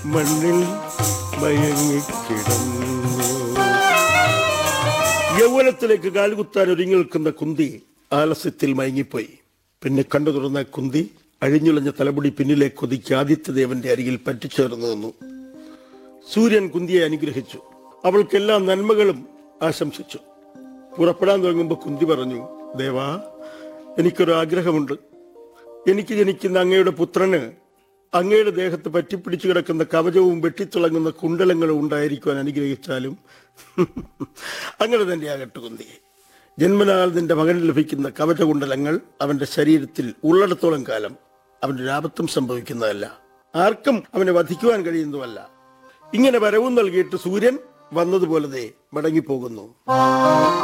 മണ്ണിൽ മയങ്ങിക്കിടന്നു യൗവനത്തിലേക്ക് കാലുകുത്താൻ ഒരുങ്ങി നിൽക്കുന്ന കുന്തി ആലസ്യത്തിൽ മയങ്ങിപ്പോയി പിന്നെ കണ്ടു തുറന്ന കുന്തി അഴിഞ്ഞുളഞ്ഞ തലമുടി പിന്നിലേക്ക് ഒതുക്കി ആദിത്യദേവന്റെ അരികിൽ പറ്റിച്ചേർന്നു നിന്നു സൂര്യൻ കുന്തിയെ അനുഗ്രഹിച്ചു അവൾക്കെല്ലാ നന്മകളും ആശംസിച്ചു പുറപ്പെടാൻ തുടങ്ങുമ്പോൾ കുന്തി പറഞ്ഞു ദേവാ എനിക്കൊരു ആഗ്രഹമുണ്ട് എനിക്ക് ജനിക്കുന്ന അങ്ങയുടെ പുത്രന് അങ്ങയുടെ ദേഹത്ത് പറ്റിപ്പിടിച്ചു കിടക്കുന്ന കവചവും വെട്ടിത്തിളങ്ങുന്ന കുണ്ടലങ്ങളും ഉണ്ടായിരിക്കുവാൻ അനുഗ്രഹിച്ചാലും അങ്ങനെ തന്നെ ആകട്ടെ കുന്തി ജന്മനാൽ നിന്റെ മകന് ലഭിക്കുന്ന കവചകുണ്ടലങ്ങൾ അവന്റെ ശരീരത്തിൽ ഉള്ളിടത്തോളം കാലം അവന്റെ ലാഭത്വം സംഭവിക്കുന്നതല്ല ആർക്കും അവനെ വധിക്കുവാൻ കഴിയുന്നതുമല്ല ഇങ്ങനെ വരവും നൽകിയിട്ട് സൂര്യൻ വന്നതുപോലെ മടങ്ങിപ്പോകുന്നു